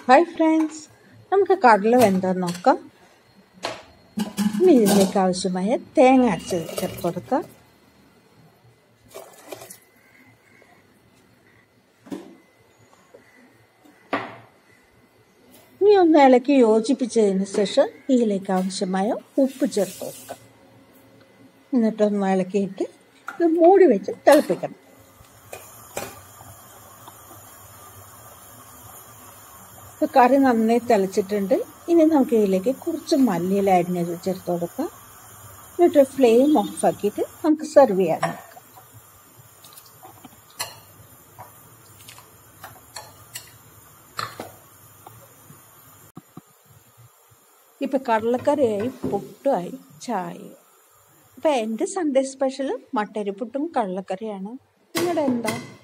hi friends നമുക്ക് കടല വെന്തോന്ന് നോക്കാം ഇനി ഇതിലേക്ക് ആവശ്യമായ തേങ്ങ അരച്ച് ചേർത്ത് കൊടുക്കാം ഇനി ഒന്ന് ഇളക്കി യോജിപ്പിച്ചതിന് ശേഷം ഇതിലേക്ക് ആവശ്യമായ ഉപ്പ് ചേർത്ത് കൊടുക്കാം എന്നിട്ടൊന്ന് ഇളക്കിയിട്ട് ഇത് മൂടി വെച്ച് തിളപ്പിക്കണം ഇപ്പോൾ കറി നന്നായി തിളച്ചിട്ടുണ്ട് ഇനി നമുക്ക് ഇതിലേക്ക് കുറച്ച് മല്ലിയില അരിഞ്ഞത് ചേർത്ത് കൊടുക്കാം എന്നിട്ട് ഫ്ലെയിം ഓഫ് ആക്കിയിട്ട് നമുക്ക് സെർവ് ചെയ്യാൻ നോക്കാം ഇപ്പം കടലക്കറിയായി പുട്ടുമായി ചായ അപ്പം എൻ്റെ സൺഡേ സ്പെഷ്യൽ മട്ടരിപ്പുട്ടും കടലക്കറിയാണ് നിങ്ങളുടെ എന്താ